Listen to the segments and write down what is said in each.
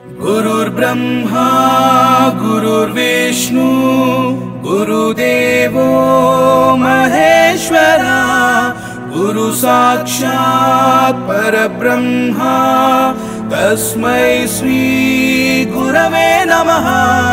गुरुर्ब्रह्मा गुरुर्विष्णु गुरुदेवो महेश्वरा गुरु साक्षात् परब्रह्मा तस्मै श्री गुरवे नमः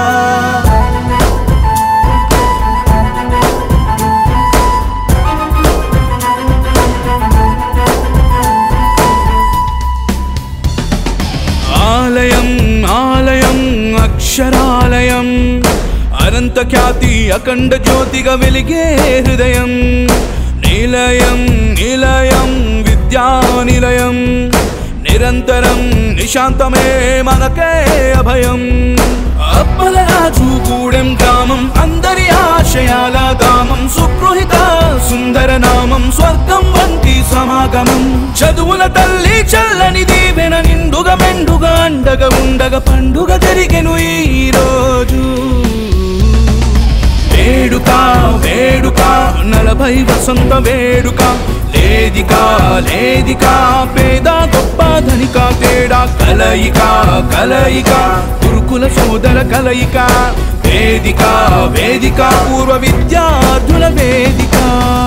ఆలయం ఆలయం అక్షరాలయం అనంత ఖ్యాతి అఖండ జ్యోతిగా వెలిగే హృదయం నిలయం నిలయం విద్యా నిలయం నిరంతరం నిశాంతమే మనకే అభయం అప్పలరాజు గూడెం గ్రామం అందరి ఆశయాల దామం సుగృహిత సుందర నామం స్వర్గం వంటి సమాగమం చదువుల తల్లి చల్లని దీవెన నిండుగా మెండుగా అండగా ఉండగా పండుగ జరిగెను ఈ రోజు వేడుక వేడుక నలభై వసంత వేడుక లేదిక లేదిక పేద గొప్ప ధనిక తేడా కలయిక కలయిక గురుకుల సోదర కలయిక వేదిక వేదిక పూర్వ విద్యార్థుల వేదిక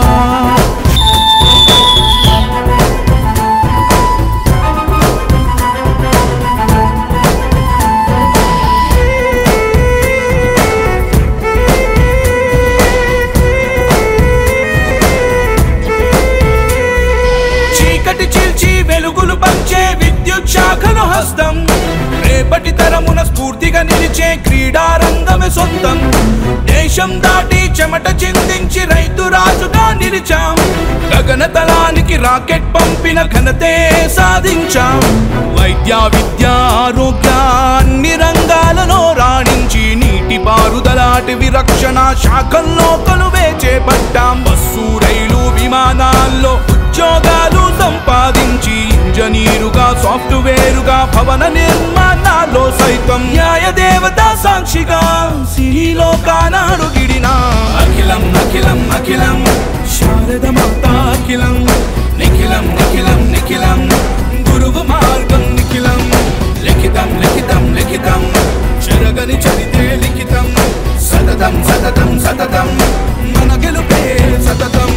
చీకటి చీల్చి వెలుగులు పంచే విద్యుత్ శాఖను హస్తం రేపటి తరమున స్ఫూర్తిగా నిలిచే క్రీడా రంగమే సొంతం దేశం దాటి చెమట చిందించి రైతు రాజుగా నిలిచాం గగన తలానికి రాకెట్ పంపిన ఘనతే సాధించాం వైద్య విద్య ఆరోగ్య అన్ని రంగాలలో రాణించి నీటి పారుదలాటి విరక్షణ శాఖల్లో కొలువే చేపట్టాం బస్సు రైలు విమానాల్లో ఉద్యోగాలు సంపాదించి ఇంజనీరుగా సాఫ్ట్వేరుగా భవన నిర్మాణాల్లో సైతం న్యాయ దేవత సాక్షిగా సిరిలో కానాడు గిడిన అఖిలం అఖిలం అఖిలం శారద మాత అఖిలం నిఖిలం నిఖిలం నిఖిలం గురువు మార్గం నిఖిలం లిఖితం లిఖితం లిఖితం చెరగని చరితే లిఖితం సతతం సతతం సతతం మన గెలుపే సతతం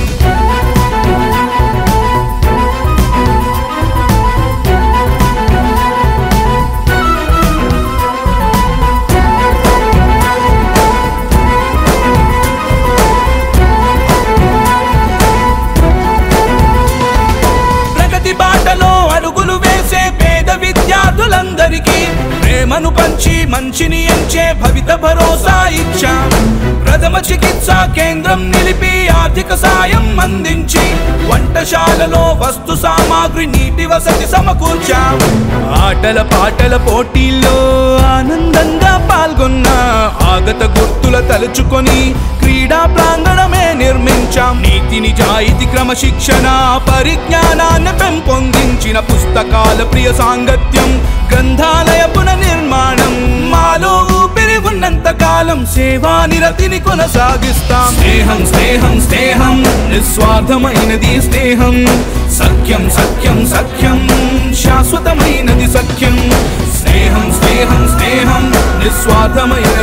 ప్రగతి బాటలో అడుగులు వేసే పేద విద్యార్థులందరికీ ప్రేమను పంచి మంచిని ఎంచే భవిత భరోసా ఇచ్చాం ప్రథమ చికిత్స కేంద్రం నిలిపి ఆర్థిక సాయం అందించి వంటశాలలో వస్తు సామాగ్రి నీటి వసతి సమకూర్చాం ఆటల పాటల పోటీల్లో ఆనందంగా పాల్గొన్న ఆగత గుర్తుల తలుచుకొని క్రీడా ప్రాంగణమే నిర్మించాం నీతి నిజాయితీ క్రమశిక్షణ పరిజ్ఞానాన్ని పెంపొందించిన పుస్తకాల ప్రియ సాంగత్యం గ్రంథాలయ పునర్నిర్మాణం మాలో ఊపిరి ఉన్నంత కాలం సేవా నిరతిని కొనసాగిస్తాం స్నేహం స్నేహం స్నేహం నిస్వార్థమైనది స్నేహం సఖ్యం సఖ్యం సఖ్యం శాశ్వతమైనది సఖ్యం స్నేహం స్నేహం స్నేహం నిస్వార్థమైన